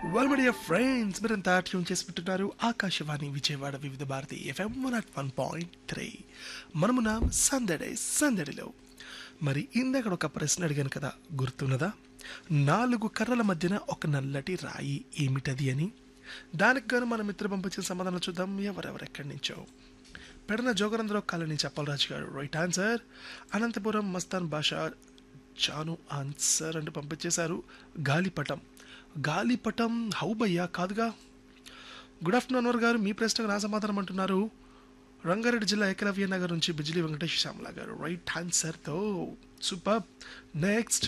well my dear friends మీరంతా tune చేసి పెట్టున్నారు Akashvani Vijayawada Vividh Bharati FM one at one point three మనమున సందడే సందడిలో మరి ఇందాక ఒక ప్రశ్న అడిగాను కదా గుర్తున్నదా నాలుగు కర్రల మధ్యన ఒక నల్లటి రాయి ఏమిటది అని దానికి గాను మన మిత్ర పంపించిన సమాధానం చూద్దాం ఎవరెవరెక్కడి నుంచో పెడన జోగరంధ్రరావు కాలనీ చెప్పలరాజు గారు రైట్ ఆన్సర్ అనంతపురం మస్తాన్ భాష చాను ఆన్సర్ అంటూ పంపించేశారు గాలిపటం గాలిపటం హౌ భయ్యా కాదుగా గుడ్ ఆఫ్టర్నూన్ అన్వర్ గారు మీ ప్రశ్నకు నా సమాధానం అంటున్నారు రంగారెడ్డి జిల్లా ఏకలవ్య నగర్ నుంచి బిజిలీ వెంకటేష్ శ్యామల గారు రైట్ ఆన్సర్తో సూపర్ నెక్స్ట్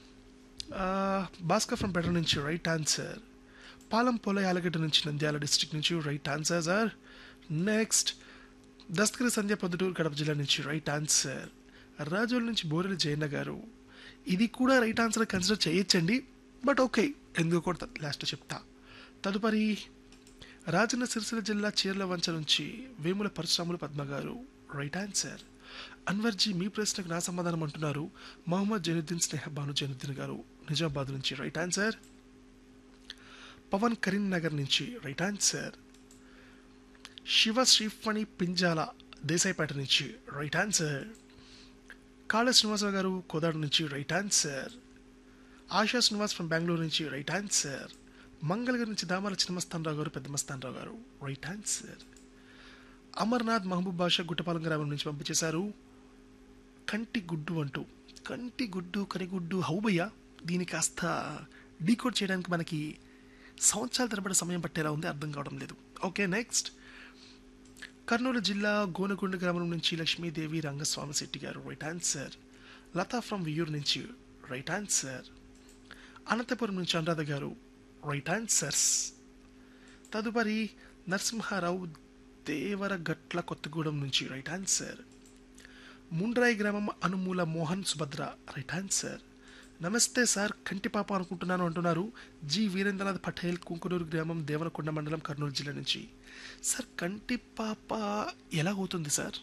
భాస్కర్ ఫ్రమ్ పెట్రోల్ నుంచి రైట్ ఆన్సర్ పాలం పోల యాలగడ్డ నుంచి నంద్యాల డిస్ట్రిక్ట్ నుంచి right answer sir next Dastagiri Sandhya Proddatur Kadapa జిల్లా నుంచి రైట్ ఆన్సర్ రాజోల్ నుంచి బోరెల జయన్న గారు ఇది కూడా రైట్ ఆన్సర్ కన్సిడర్ చేయొచ్చండి బట్ ఓకే ఎందుకు కూడా లాస్ట్ చెప్తా తదుపరి రాజన్న సిరిసిల్ల జిల్లా చీర్ల వంచ నుంచి వేముల పరశురాములు పద్మ గారు రైట్ ఆన్సర్ అన్వర్జీ మీ ప్రశ్నకు నా సమాధానం అంటున్నారు మొహమ్మద్ జైనుద్దీన్ స్నేహ భాను జైనుద్దీన్ గారు నిజామాబాద్ నుంచి రైట్ ఆన్సర్ పవన్ కరీంనగర్ నుంచి రైట్ ఆన్సర్ శివ శ్రీఫణి పింజాల దేశాయిపేట నుంచి రైట్ ఆన్సర్ కాళ శ్రీనివాసరావు గారు కోదాడు నుంచి right answer Asha Srinivas from Bengaluru నుంచి రైట్ ఆన్సర్ మంగళగిరి నుంచి దామల చిన్నమస్తానరావు గారు పెద్ద మస్తానరావు గారు రైట్ ఆన్సర్ అమర్నాథ్ మహబూబ్ బాషా గుట్టపాలెం గ్రామం నుంచి పంపించేశారు కంటి గుడ్డు అంటూ కంటి గుడ్డు కనిగుడ్డు హౌబయ్య దీని కాస్త డీకోడ్ చేయడానికి మనకి సంవత్సరాల తరబడి సమయం పట్టేలా ఉంది అర్థం కావడం లేదు ఓకే నెక్స్ట్ కర్నూలు జిల్లా గోనగుండ గ్రామం నుంచి Lakshmidevi Rangaswamy Shetty garu right answer Latha from Viyur నుంచి రైట్ ఆన్సర్ అనంతపురం నుంచి అనురాధ గారు రైట్ ఆన్సర్స్ తదుపరి నరసింహారావు దేవరగట్ల కొత్తగూడెం నుంచి రైట్ ఆన్సర్ ముండ్రాయి గ్రామం అనుమూల మోహన్ సుభద్ర రైట్ ఆన్సర్ నమస్తే సార్ కంటి పాప అనుకుంటున్నాను అంటున్నారు జి వీరేంద్రనాథ్ పటేల్ కుంకునూరు గ్రామం దేవనకొండ మండలం కర్నూలు జిల్లా నుంచి సార్ కంటి పాప ఎలా అవుతుంది సార్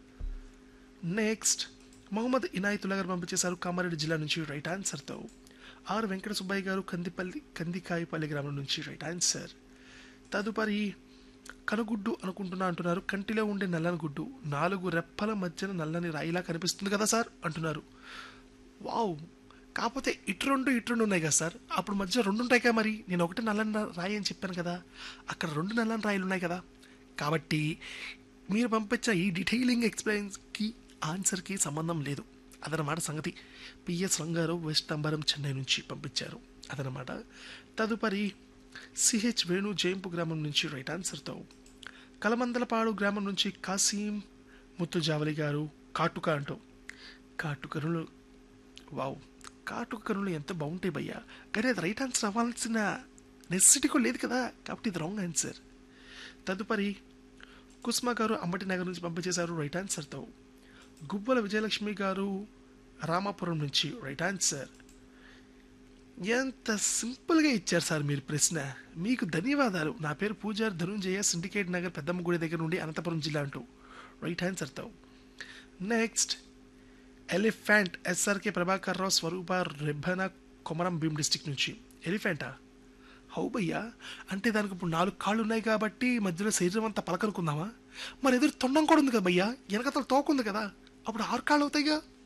నెక్స్ట్ మొహమ్మద్ ఇనాయతుల్లా గారు పంపించేశారు కామారెడ్డి జిల్లా నుంచి రైట్ ఆన్సర్తో ఆర్ వెంకట సుబ్బయ్య గారు కందిపల్లి కందికాయపల్లి గ్రామం నుంచి రైట్ ఆన్సర్ తదుపరి కనుగుడ్డు అనుకుంటున్నా అంటున్నారు కంటిలో ఉండే నల్లని గుడ్డు నాలుగు రెప్పల మధ్యన నల్లని రాయిలా కనిపిస్తుంది కదా సార్ అంటున్నారు వావ్ కాకపోతే ఇటు రెండు ఇటు రెండు ఉన్నాయి కదా సార్ అప్పుడు మధ్య రెండు ఉంటాయి కదా మరి నేను ఒకటి నల్లని రా- రాయి అని చెప్పాను కదా అక్కడ రెండు నల్లని రాయిలు ఉన్నాయి కదా కాబట్టి మీరు పంపించిన ఈ డీటెయిలింగ్ ఎక్స్పీరియన్స్కి ఆన్సర్కి సంబంధం లేదు అదనమాట సంగతి పిఎస్ రంగారావు వెస్ట్ అంబరం చెన్నై నుంచి పంపించారు అదనమాట తదుపరి సిహెచ్ వేణు జయంపు గ్రామం నుంచి రైట్ ఆన్సర్తో కలమందలపాడు గ్రామం నుంచి కాసీం ముత్తు జావలి గారు కాటుక అంటూ కాటుకరులు వావ్ కాటుక కరులు ఎంత బాగుంటాయి భయ్యా కానీ అది రైట్ ఆన్సర్ అవ్వాల్సిన నెసెసిటీ కూడా లేదు కదా కాబట్టి ఇది రాంగ్ ఆన్సర్ తదుపరి కుస్మా గారు అంబటి నగర్ నుంచి పంపించేశారు రైట్ ఆన్సర్తో గుబ్బల విజయలక్ష్మి గారు రామాపురం నుంచి రైట్ ఆన్సర్ ఎంత సింపుల్గా ఇచ్చారు సార్ మీరు ప్రశ్న మీకు ధన్యవాదాలు నా పేరు పూజారి ధనుంజయ సిండికేట్ నగర్ పెద్దమ్మ గుడి దగ్గర నుండి అనంతపురం జిల్లా అంటూ రైట్ ఆన్సర్తో next elephant SRK Prabhakar Rao Swaroopa Rebbena Komaram Bheem district నుంచి ఎలిఫెంటా హౌ భయ్యా అంటే దానికి ఇప్పుడు నాలుగు కాళ్ళు ఉన్నాయి కాబట్టి మధ్యలో శరీరం అంతా పలకనుకుందామా మరి ఎదురు తొండం కూడా ఉంది కదా భయ్యా వెనకతల తోకుంది కదా అప్పుడు ఆరు కాళ్ళు అవుతాయిగా